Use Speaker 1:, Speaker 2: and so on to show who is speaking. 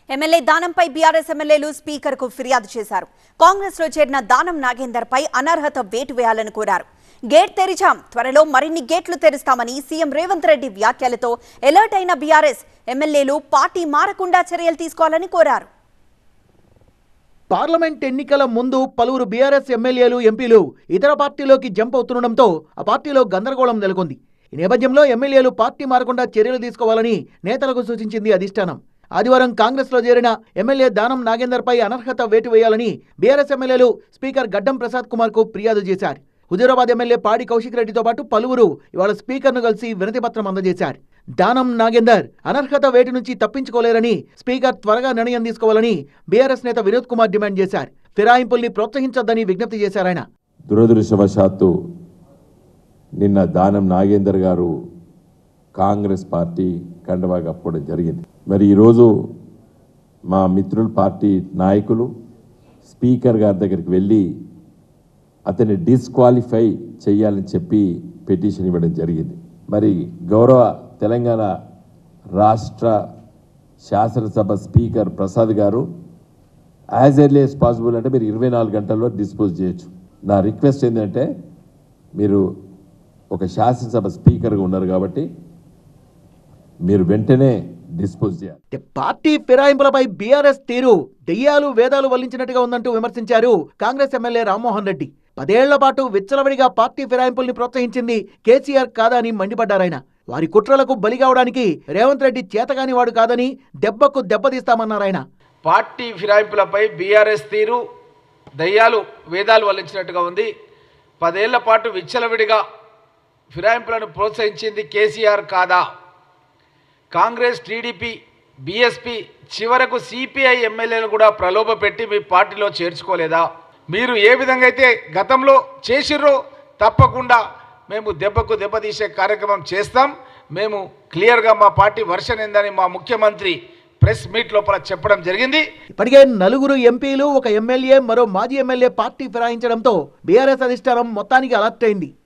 Speaker 1: MLA దానంపై బీఆర్ఎస్ ఎమ్మెల్యేలు speaker కు ఫిర్యాదు చేశారు కాంగ్రెస్ లో చేరిన దానం నాగేందర్ పై అనర్హత వేటు వేయాలని కోరారు గేట్ తెరిచాం త్వరలో మరిన్ని గేట్లు తెరుస్తామని సీఎం రేవంత్ రెడ్డి వ్యాఖ్యలతో ఎలర్ట్ అయిన బీఆర్ఎస్ ఎమ్మెల్యేలు పార్టీ మారకుండా చర్యలు తీసుకోవాలని కోరారు
Speaker 2: పార్లమెంట్ ఎన్నికల ముందు పలువురు బీఆర్ఎస్ ఎమ్మెల్యేలు ఎంపీలు ఇతర పార్టీలోకి జంప్ అవుతుండటంతో ఆ పార్టీలో గందరగోళం నెలకొంది ఈ నేపథ్యంలో ఎమ్మెల్యేలు పార్టీ మారకుండా చర్యలు తీసుకోవాలని నేతలకు సూచించింది అధిష్టానం ఆదివారం కాంగ్రెస్ లో చేరిన ఎమ్మెల్యే దానం నాగేందర్ పై అనర్హత వేటు వేయాలని బీఆర్ఎస్ ఎమ్మెల్యేలు స్పీకర్ గడ్డం ప్రసాద్ కుమార్ కు ఫిర్యాదు చేశారు హుజూరాబాద్ ఎమ్మెల్యే పాడి కౌశిక్ రెడ్డితో పాటు పలువురు ఇవాళ స్పీకర్ను కలిసి వినతి పత్రం అందజేశారు దానం నాగేందర్ అనర్హత వేటు నుంచి తప్పించుకోలేరని స్పీకర్ త్వరగా నిర్ణయం తీసుకోవాలని బీఆర్ఎస్ నేత వినోద్ కుమార్ డిమాండ్ చేశారు ఫిరాయింపుల్ని ప్రోత్సహించొద్దని విజ్ఞప్తి చేశారు ఆయన
Speaker 3: దురదృష్టవశాత్తు నిన్న దానం నాగేందర్ గారు కాంగ్రెస్ పార్టీ కండవా కప్పుకోవడం జరిగింది మరి ఈరోజు మా మిత్రుల పార్టీ నాయకులు స్పీకర్ గారి దగ్గరికి వెళ్ళి అతన్ని డిస్క్వాలిఫై చేయాలని చెప్పి పిటిషన్ ఇవ్వడం జరిగింది మరి గౌరవ తెలంగాణ రాష్ట్ర శాసనసభ స్పీకర్ ప్రసాద్ గారు యాజ్ ఎర్లీ యాజ్ పాసిబుల్ అంటే మీరు ఇరవై నాలుగు గంటల్లో డిస్పోజ్ చేయొచ్చు నా రిక్వెస్ట్ ఏంటంటే మీరు ఒక శాసనసభ స్పీకర్గా ఉన్నారు కాబట్టి మీరు వెంటనే డిస్పోజ్ చేయాలి
Speaker 2: అంటే పార్టీ ఫిరాయింపులపై బీఆర్ఎస్ తీరు దెయ్యాలు వేదాలు వల్లించినట్టుగా ఉందంటూ విమర్శించారు కాంగ్రెస్ ఎమ్మెల్యే రామ్మోహన్ రెడ్డి పదేళ్ల పాటు విచ్చలవిడిగా పార్టీ ఫిరాయింపుల్ని ప్రోత్సహించింది కేసీఆర్ కాదా అని మండిపడ్డారాయన వారి కుట్రలకు బలి కావడానికి రేవంత్ రెడ్డి చేతగాని వాడు కాదని దెబ్బకు దెబ్బతీస్తామన్నారాయన
Speaker 4: పార్టీ ఫిరాయింపులపై బీఆర్ఎస్ తీరు దయ్యాలు వేదాలు వల్లించినట్టుగా ఉంది పదేళ్ల పాటు విచ్చలవిడిగా ఫిరాయింపులను ప్రోత్సహించింది కేసీఆర్ కాదా కాంగ్రెస్ టీడీపీ బీఎస్పీ చివరకు సిపిఐ ఎమ్మెల్యేలు కూడా ప్రలోభ పెట్టి మీ పార్టీలో చేర్చుకోలేదా మీరు ఏ విధంగా అయితే గతంలో చేసిర్రో తప్పకుండా మేము దెబ్బకు దెబ్బతీసే కార్యక్రమం చేస్తాం మేము క్లియర్గా మా పార్టీ వర్షన్ ఏందని మా ముఖ్యమంత్రి ప్రెస్ మీట్ లోపల చెప్పడం జరిగింది
Speaker 2: ఇప్పటికే నలుగురు ఎంపీలు ఒక ఎమ్మెల్యే మరో మాజీ ఎమ్మెల్యే పార్టీ ఫిరాయించడంతో బీఆర్ఎస్ అధిష్టానం మొత్తానికి అలర్ట్ అయింది